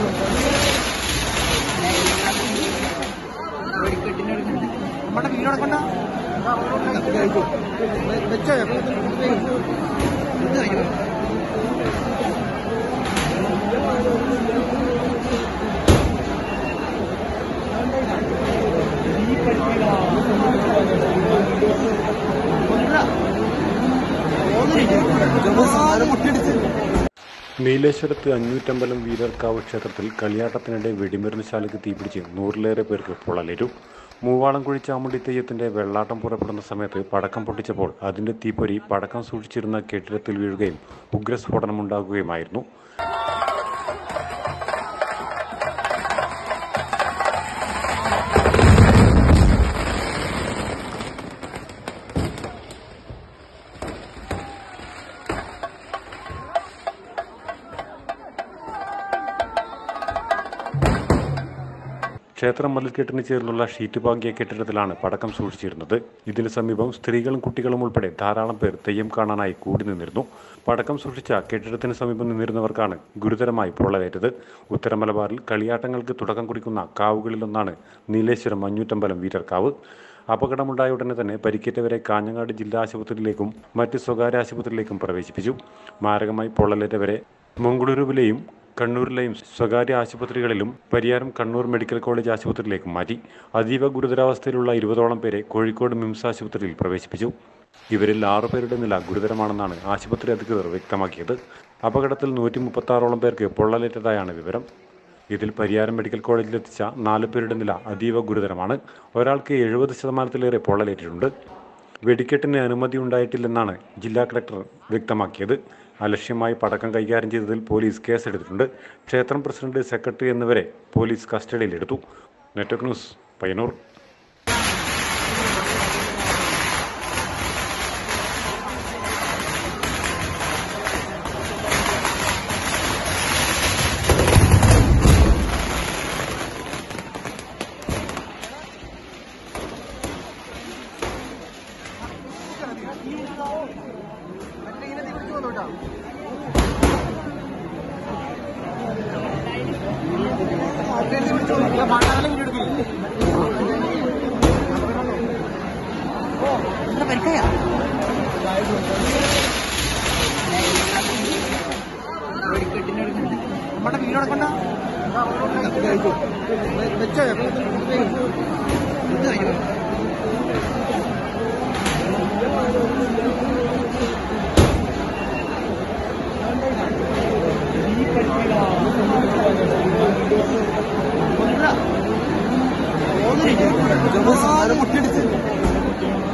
നമ്മുടെ വീടടക്കണ്ട വെച്ചോ സാധനം മുട്ടിടിച്ച് നീലേശ്വരത്ത് അഞ്ഞൂറ്റമ്പലം വീരർക്കാവ് ക്ഷേത്രത്തിൽ കളിയാട്ടത്തിനിടെ വെടിമരുന്ന് ശാലയ്ക്ക് തീപിടിച്ച് നൂറിലേറെ പേർക്ക് പൊള്ളലേറ്റു മൂവാളംകുഴി ചാമുണ്ടി തെയ്യത്തിന്റെ വെള്ളാട്ടം പുറപ്പെടുന്ന സമയത്ത് പടക്കം പൊട്ടിച്ചപ്പോൾ അതിന്റെ തീപ്പൊരി പടക്കം സൂക്ഷിച്ചിരുന്ന കെട്ടിടത്തിൽ വീഴുകയും ഉഗ്രസ്ഫോടനമുണ്ടാകുകയുമായിരുന്നു ക്ഷേത്രം മതിൽക്കെട്ടിന് ചേർന്നുള്ള ഷീറ്റ് പാകിയ കെട്ടിടത്തിലാണ് പടക്കം സൂക്ഷിച്ചിരുന്നത് ഇതിന് സമീപം സ്ത്രീകളും കുട്ടികളും ഉൾപ്പെടെ ധാരാളം പേർ തെയ്യം കാണാനായി കൂടി നിന്നിരുന്നു പടക്കം സൂക്ഷിച്ച കെട്ടിടത്തിന് സമീപം നിന്നിരുന്നവർക്കാണ് ഗുരുതരമായി പൊള്ളലേറ്റത് ഉത്തര മലബാറിൽ കളിയാട്ടങ്ങൾക്ക് തുടക്കം കുറിക്കുന്ന കാവുകളിലൊന്നാണ് നീലേശ്വരം അഞ്ഞൂറ്റമ്പലം വീരർക്കാവ് അപകടമുണ്ടായ ഉടനെ തന്നെ പരിക്കേറ്റവരെ കാഞ്ഞങ്ങാട് ജില്ലാ ആശുപത്രിയിലേക്കും മറ്റ് സ്വകാര്യ ആശുപത്രിയിലേക്കും പ്രവേശിപ്പിച്ചു മാരകമായി പൊള്ളലേറ്റവരെ മംഗളൂരുവിലെയും കണ്ണൂരിലെയും സ്വകാര്യ ആശുപത്രികളിലും പരിയാരം കണ്ണൂർ മെഡിക്കൽ കോളേജ് ആശുപത്രിയിലേക്കും മാറ്റി അതീവ ഗുരുതരാവസ്ഥയിലുള്ള ഇരുപതോളം പേരെ കോഴിക്കോട് മിംസ് ആശുപത്രിയിൽ പ്രവേശിപ്പിച്ചു ഇവരിൽ ആറു പേരുടെ നില ഗുരുതരമാണെന്നാണ് ആശുപത്രി അധികൃതർ വ്യക്തമാക്കിയത് അപകടത്തിൽ നൂറ്റി മുപ്പത്താറോളം പേർക്ക് പൊള്ളലേറ്റതായാണ് വിവരം ഇതിൽ പരിയാരം മെഡിക്കൽ കോളേജിലെത്തിച്ച നാല് പേരുടെ നില അതീവ ഗുരുതരമാണ് ഒരാൾക്ക് എഴുപത് ശതമാനത്തിലേറെ പൊള്ളലേറ്റിട്ടുണ്ട് വെടിക്കെട്ടിന് അനുമതി ഉണ്ടായിട്ടില്ലെന്നാണ് ജില്ലാ കളക്ടർ വ്യക്തമാക്കിയത് അലക്ഷ്യമായി പടക്കം കൈകാര്യം ചെയ്തതിൽ പോലീസ് കേസെടുത്തിട്ടുണ്ട് ക്ഷേത്രം പ്രസിഡന്റ് സെക്രട്ടറി എന്നിവരെ പോലീസ് കസ്റ്റഡിയിലെടുത്തു നെറ്റ്വർക്ക് ന്യൂസ് പയ്യന്നൂർ പരിക്കയാ നമ്മുടെ വീടടക്കണ്ട വെച്ചോ സാധനം മുട്ടിടിച്ച്